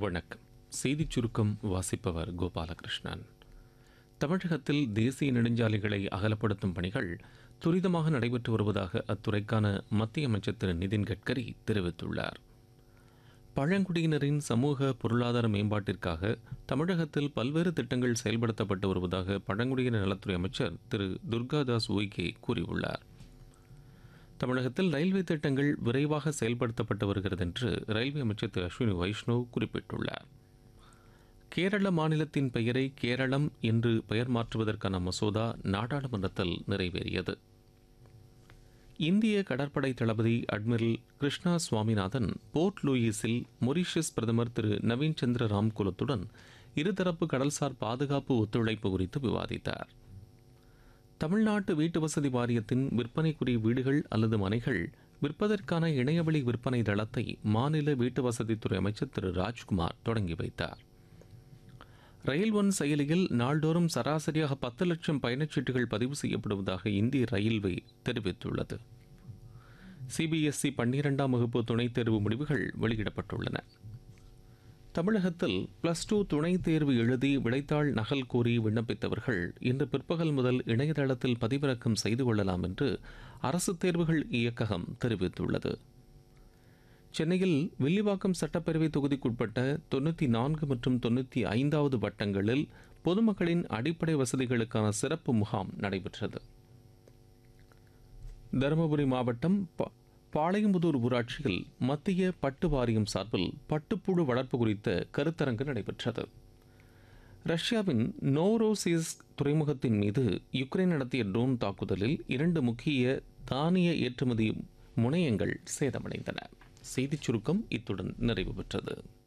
வணக்கம் செய்திச் சுருக்கம் வாசிப்பவர் கோபாலகிருஷ்ணன் தமிழகத்தில் தேசிய நெடுஞ்சாலைகளை அகலப்படுத்தும் பணிகள் துரிதமாக நடைபெற்று வருவதாக அத்துறைக்கான மத்திய அமைச்சர் திரு நிதின் கட்கரி தெரிவித்துள்ளார் பழங்குடியினரின் சமூக பொருளாதார மேம்பாட்டிற்காக தமிழகத்தில் பல்வேறு திட்டங்கள் செயல்படுத்தப்பட்டு வருவதாக பழங்குடியினர் நலத்துறை அமைச்சர் திரு துர்காதாஸ் உய்கே கூறியுள்ளார் தமிழகத்தில் ரயில்வே திட்டங்கள் விரைவாக செயல்படுத்தப்பட்டு வருகிறது என்று ரயில்வே அமைச்சர் திரு அஸ்வினி வைஷ்ணவ் குறிப்பிட்டுள்ளார் கேரள மாநிலத்தின் பெயரை கேரளம் என்று பெயர் மாற்றுவதற்கான மசோதா நாடாளுமன்றத்தில் நிறைவேறியது இந்திய கடற்படை தளபதி அட்மிரல் கிருஷ்ணா சுவாமிநாதன் போர்ட் லூயிஸில் மொரீஷியஸ் பிரதமர் திரு நவீன் சந்திர ராம்குலத்துடன் இருதரப்பு கடல்சார் பாதுகாப்பு ஒத்துழைப்பு குறித்து விவாதித்தார் தமிழ்நாட்டு வீட்டு வசதி வாரியத்தின் விற்பனைக்குரிய வீடுகள் அல்லது மனைகள் விற்பதற்கான இணையவழி விற்பனை தளத்தை மாநில வீட்டு வசதித்துறை அமைச்சர் திரு ராஜ்குமார் தொடங்கி வைத்தார் ரயில் ஒன் செயலியில் நாள்தோறும் சராசரியாக பத்து லட்சம் பயணச்சீட்டுகள் பதிவு செய்யப்படுவதாக இந்திய ரயில்வே தெரிவித்துள்ளது சிபிஎஸ்இ பன்னிரெண்டாம் வகுப்பு துணைத் தேர்வு முடிவுகள் வெளியிடப்பட்டுள்ளன தமிழகத்தில் பிளஸ் டூ துணைத் தேர்வு எழுதி விடைத்தாள் நகல் கோரி விண்ணப்பித்தவர்கள் இன்று பிற்பகல் முதல் இணையதளத்தில் பதிவிறக்கம் செய்து கொள்ளலாம் என்று அரசு தேர்வுகள் இயக்ககம் தெரிவித்துள்ளது சென்னையில் வில்லிவாக்கம் சட்டப்பேரவை தொகுதிக்குட்பட்ட தொண்ணூற்றி நான்கு மற்றும் தொண்ணூற்றி ஐந்தாவது வட்டங்களில் பொதுமக்களின் அடிப்படை வசதிகளுக்கான சிறப்பு முகாம் நடைபெற்றது தருமபுரி மாவட்டம் ப- பாளையம்புதூர் ஊராட்சியில் மத்திய பட்டு வாரியம் சார்பில் பட்டுப்புழு வளர்ப்பு குறித்த கருத்தரங்கு நடைபெற்றது ரஷ்யாவின் நோரோசிஸ் துறைமுகத்தின் மீது யுக்ரைன் நடத்திய ட்ரோன் தாக்குதலில் இரண்டு முக்கிய தானிய ஏற்றுமதி முனையங்கள் சேதமடைந்தன செய்திச் சுருக்கம் இத்துடன் நிறைவு பெற்றது